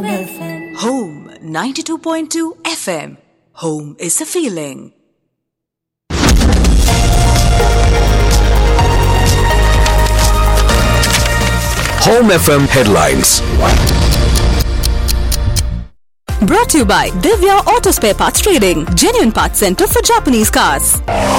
Home 92.2 FM. Home is a feeling. Home FM headlines. Brought to you by Divya Auto Spare Parts Trading, genuine parts center for Japanese cars.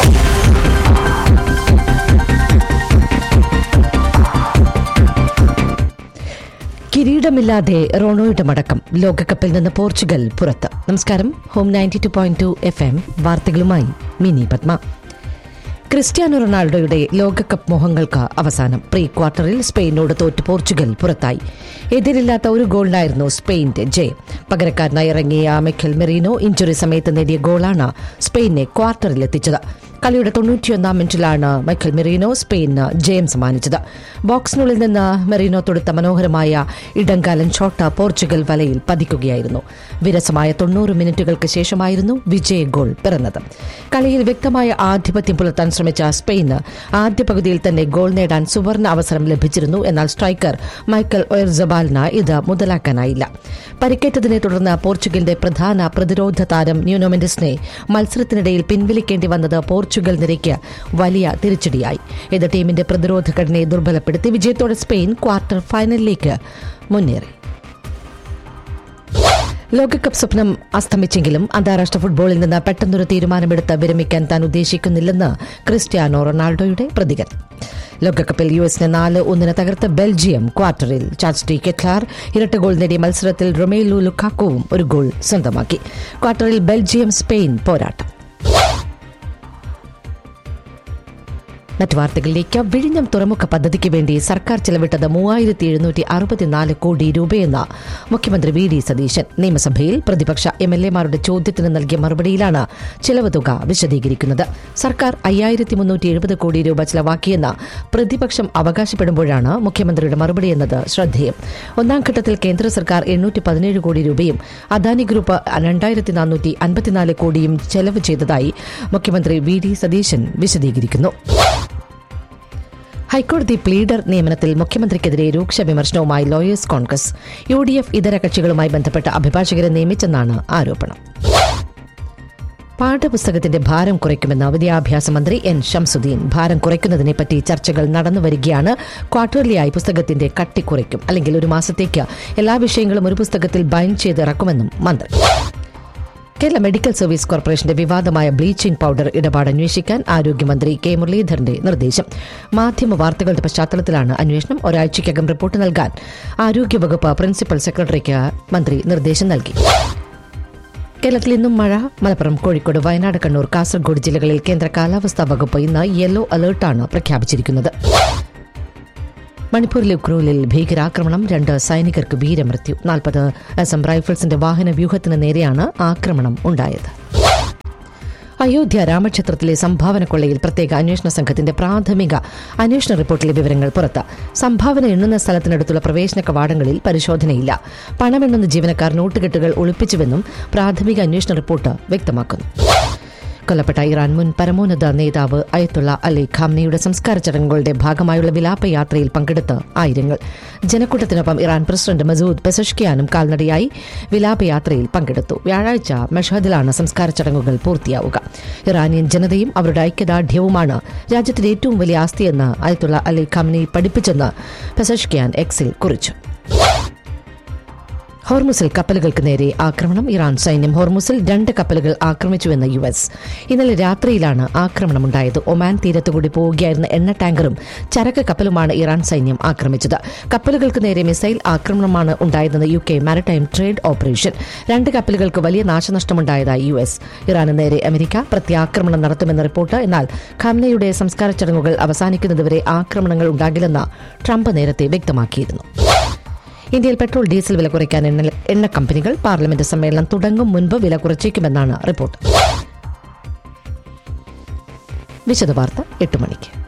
കിരീടമില്ലാതെ റോണോയുടെ മടക്കം ലോകകപ്പിൽ നിന്ന് Portugal പുറത്ത് നമസ്കാരം home ninety two point two F M വാർത്തകളുമായി Mini Padma Cristiano റൊണാൾഡോയുടെ ലോകകപ്പ് മോഹങ്ങൾക്ക് അവസാനം pre ക്വാർട്ടറിൽ സ്പെയിനോട് തോറ്റ് പോർച്ചുഗൽ പുറത്തായി എതിരില്ലാത്ത ഒരു ഗോളിനായിരുന്നു സ്പെയിന്റെ ജയം പകരക്കാരനായി ഇറങ്ങിയ മിഖൽ മെറീനോ ഇഞ്ചുറി സമയത്ത് നേടിയ ഗോളാണ് സ്പെയിനെ ക്വാർട്ടറിൽ എത്തിച്ചത് കളിയുടെ തൊണ്ണൂറ്റിയൊന്നാം മിനിറ്റിലാണ് മൈക്കൽ മെറീനോ സ്പെയിന് ജയം സമ്മാനിച്ചത് ബോക്സിനുള്ളിൽ നിന്ന് മെറീനോ തൊടുത്ത മനോഹരമായ ഇടങ്കാലൻ ഷോട്ട് പോർച്ചുഗൽ വലയിൽ പതിക്കുകയായിരുന്നു വിരസമായ തൊണ്ണൂറ് മിനിറ്റുകൾക്ക് ശേഷമായിരുന്നു വിജയ ഗോൾ പിറന്നത് കളിയിൽ വ്യക്തമായ ആധിപത്യം പുലർത്താൻ ശ്രമിച്ച സ്പെയിന് ആദ്യ പകുതിയിൽ തന്നെ ഗോൾ നേടാൻ സുവർണ അവസരം ലഭിച്ചിരുന്നു എന്നാൽ സ്ട്രൈക്കർ മൈക്കൽ ഒയർസബാലിന് ഇത് മുതലാക്കാനായില്ല പരിക്കേറ്റതിനെ തുടർന്ന് പോർച്ചുഗലിന്റെ പ്രധാന പ്രതിരോധ താരം ന്യൂനോമെന്റസിനെ മത്സരത്തിനിടയിൽ പിൻവലിക്കേണ്ടി വന്നത് പോർച്ചുഗൽ നിരയ്ക്ക് വലിയ തിരിച്ചടിയായി ഇത് ടീമിന്റെ പ്രതിരോധ ഘടനയെ ദുർബലപ്പെടുത്തി വിജയത്തോടെ സ്പെയിൻ ക്വാർട്ടർ ഫൈനലിലേക്ക് മുന്നേറി ലോകകപ്പ് സ്വപ്നം അസ്തമിച്ചെങ്കിലും അന്താരാഷ്ട്ര ഫുട്ബോളിൽ നിന്ന് പെട്ടെന്നൊരു തീരുമാനമെടുത്ത് വിരമിക്കാൻ താൻ ഉദ്ദേശിക്കുന്നില്ലെന്ന് ക്രിസ്ത്യാനോ റൊണാൾഡോയുടെ പ്രതികരണം ലോകകപ്പിൽ യു എസിനെ നാല് ഒന്നിന് തകർത്ത് ബെൽജിയം ക്വാർട്ടറിൽ ചാൾസ് ടി കെറ്റ്ലാർ ഇരട്ട ഗോൾ നേടിയ മത്സരത്തിൽ റൊമേലു ലുക്കാക്കോവും ഒരു ഗോൾ സ്വന്തമാക്കി ക്വാർട്ടറിൽ ബെൽജിയം സ്പെയിൻ പോരാട്ടം മറ്റു വാർത്തകളിലേക്ക് വിഴിഞ്ഞം തുറമുഖ പദ്ധതിക്ക് വേണ്ടി സർക്കാർ ചെലവിട്ടത് മൂവായിരത്തി എഴുന്നൂറ്റി അറുപത്തിനാല് കോടി രൂപയെന്ന് മുഖ്യമന്ത്രി വി ഡി സതീശൻ നിയമസഭയിൽ പ്രതിപക്ഷ എം എൽ എമാരുടെ ചോദ്യത്തിന് നൽകിയ മറുപടിയിലാണ് ചെലവ് തുക വിശദീകരിക്കുന്നത് സർക്കാർ അയ്യായിരത്തി മുന്നൂറ്റി എഴുപത് കോടി രൂപ ചെലവാക്കിയെന്ന് പ്രതിപക്ഷം അവകാശപ്പെടുമ്പോഴാണ് മുഖ്യമന്ത്രിയുടെ മറുപടി എന്നത് ശ്രദ്ധേയം ഒന്നാം ഘട്ടത്തിൽ കേന്ദ്ര സർക്കാർ എണ്ണൂറ്റി പതിനേഴ് കോടി രൂപയും അദാനി ഗ്രൂപ്പ് രണ്ടായിരത്തി നാനൂറ്റി അൻപത്തിനാല് കോടിയും ചെലവ് ചെയ്തതായി മുഖ്യമന്ത്രി വി ഡി സതീശൻ വിശദീകരിക്കുന്നു ഹൈക്കോടതി പ്ലീഡർ നിയമനത്തിൽ മുഖ്യമന്ത്രിക്കെതിരെ രൂക്ഷ വിമർശനവുമായി lawyers Congress U D F ഇതര കക്ഷികളുമായി ബന്ധപ്പെട്ട അഭിഭാഷകരെ നിയമിച്ചെന്നാണ് ആരോപണം പാഠപുസ്തകത്തിന്റെ ഭാരം കുറയ്ക്കുമെന്ന് വിദ്യാഭ്യാസ മന്ത്രി എൻ ഷംസുദ്ദീൻ ഭാരം കുറയ്ക്കുന്നതിനെപ്പറ്റി ചർച്ചകൾ നടന്നുവരികയാണ് ക്വാർട്ടർലിയായി പുസ്തകത്തിന്റെ കട്ടി കുറയ്ക്കും അല്ലെങ്കിൽ ഒരു മാസത്തേക്ക് എല്ലാ വിഷയങ്ങളും ഒരു പുസ്തകത്തിൽ ബൈൻഡ് ചെയ്ത് ഇറക്കുമെന്നും മന്ത്രി കേരള മെഡിക്കൽ സർവീസ് കോർപ്പറേഷന്റെ വിവാദമായ ബ്ലീച്ചിംഗ് പൌഡർ ഇടപാട് അന്വേഷിക്കാൻ ആരോഗ്യമന്ത്രി കെ മുരളീധരന്റെ നിർദ്ദേശം മാധ്യമ വാർത്തകളുടെ പശ്ചാത്തലത്തിലാണ് അന്വേഷണം ഒരാഴ്ചയ്ക്കകം റിപ്പോർട്ട് നൽകാൻ ആരോഗ്യവകുപ്പ് പ്രിൻസിപ്പൽ സെക്രട്ടറിക്ക് മന്ത്രി നിർദ്ദേശം നൽകി കേരളത്തിൽ ഇന്നും മഴ മലപ്പുറം കോഴിക്കോട് വയനാട് കണ്ണൂർ കാസർഗോഡ് ജില്ലകളിൽ കേന്ദ്ര കാലാവസ്ഥാ വകുപ്പ് ഇന്ന് യെല്ലോ അലർട്ടാണ് പ്രഖ്യാപിച്ചിരിക്കുന്നത് മണിപ്പൂരിലെ ഉക്രൂലിൽ ഭീകരാക്രമണം രണ്ട് സൈനികർക്ക് വീരമൃത്യു നാൽപ്പത് അസം റൈഫിൾസിന്റെ വാഹന വ്യൂഹത്തിന് നേരെയാണ് ആക്രമണം ഉണ്ടായത് അയോധ്യ രാമക്ഷേത്രത്തിലെ സംഭാവന കൊള്ളയിൽ പ്രത്യേക അന്വേഷണ സംഘത്തിന്റെ പ്രാഥമിക അന്വേഷണ റിപ്പോർട്ടിലെ വിവരങ്ങൾ പുറത്ത് സംഭാവന എണ്ണുന്ന സ്ഥലത്തിനടുത്തുള്ള പ്രവേശന കവാടങ്ങളിൽ പരിശോധനയില്ല പണമെണ്ണുന്ന ജീവനക്കാർ നോട്ടുകെട്ടുകൾ ഒളിപ്പിച്ചുവെന്നും പ്രാഥമിക അന്വേഷണ റിപ്പോർട്ട് വ്യക്തമാക്കുന്നു കൊല്ലപ്പെട്ട ഇറാൻ മുൻ പരമോന്നത നേതാവ് അയത്തുള്ള അലി ഖാംനയുടെ സംസ്കാര ചടങ്ങുകളുടെ ഭാഗമായുള്ള വിലാപ യാത്രയിൽ പങ്കെടുത്ത് ആയിരങ്ങൾ ജനക്കൂട്ടത്തിനൊപ്പം ഇറാൻ പ്രസിഡന്റ് മസൂദ് പെസഷ്കിയാനും കാൽനടയായി വിലാപയാത്രയിൽ പങ്കെടുത്തു വ്യാഴാഴ്ച മെഷഹദിലാണ് സംസ്കാര ചടങ്ങുകൾ പൂർത്തിയാവുക ഇറാനിയൻ ജനതയും അവരുടെ ഐക്യദാർഢ്യവുമാണ് രാജ്യത്തിന്റെ ഏറ്റവും വലിയ ആസ്തിയെന്ന് അയത്തുള്ള അലി ഖാംനി പഠിപ്പിച്ചെന്ന് പെസഷ്കിയാൻ എക്സിൽ കുറിച്ചു ഹോർമുസിൽ കപ്പലുകൾക്ക് നേരെ ആക്രമണം ഇറാൻ സൈന്യം ഹോർമുസിൽ രണ്ട് കപ്പലുകൾ ആക്രമിച്ചുവെന്ന് യു എസ് ഇന്നലെ രാത്രിയിലാണ് ആക്രമണമുണ്ടായത് ഒമാൻ തീരത്തുകൂടി പോവുകയായിരുന്ന എണ്ണ ടാങ്കറും ചരക്ക് കപ്പലുമാണ് ഇറാൻ സൈന്യം ആക്രമിച്ചത് കപ്പലുകൾക്ക് നേരെ മിസൈൽ ആക്രമണമാണ് ഉണ്ടായതെന്ന് U K maritime trade operation രണ്ട് കപ്പലുകൾക്ക് വലിയ നാശനഷ്ടമുണ്ടായതായി യു എസ് ഇറാന് നേരെ അമേരിക്ക പ്രത്യാക്രമണം നടത്തുമെന്ന റിപ്പോർട്ട് എന്നാൽ ഖംനയുടെ സംസ്കാര ചടങ്ങുകൾ അവസാനിക്കുന്നതുവരെ ആക്രമണങ്ങൾ ഉണ്ടാകില്ലെന്ന് ട്രംപ് നേരത്തെ വ്യക്തമാക്കിയിരുന്നു ഇന്ത്യയിൽ പെട്രോൾ ഡീസൽ വില കുറയ്ക്കാൻ എണ്ണ എണ്ണ കമ്പനികൾ പാർലമെന്റ് സമ്മേളനം തുടങ്ങും മുൻപ് വില കുറച്ചേക്കുമെന്നാണ് റിപ്പോർട്ട് വിശദവാർത്ത എട്ട് മണിക്ക്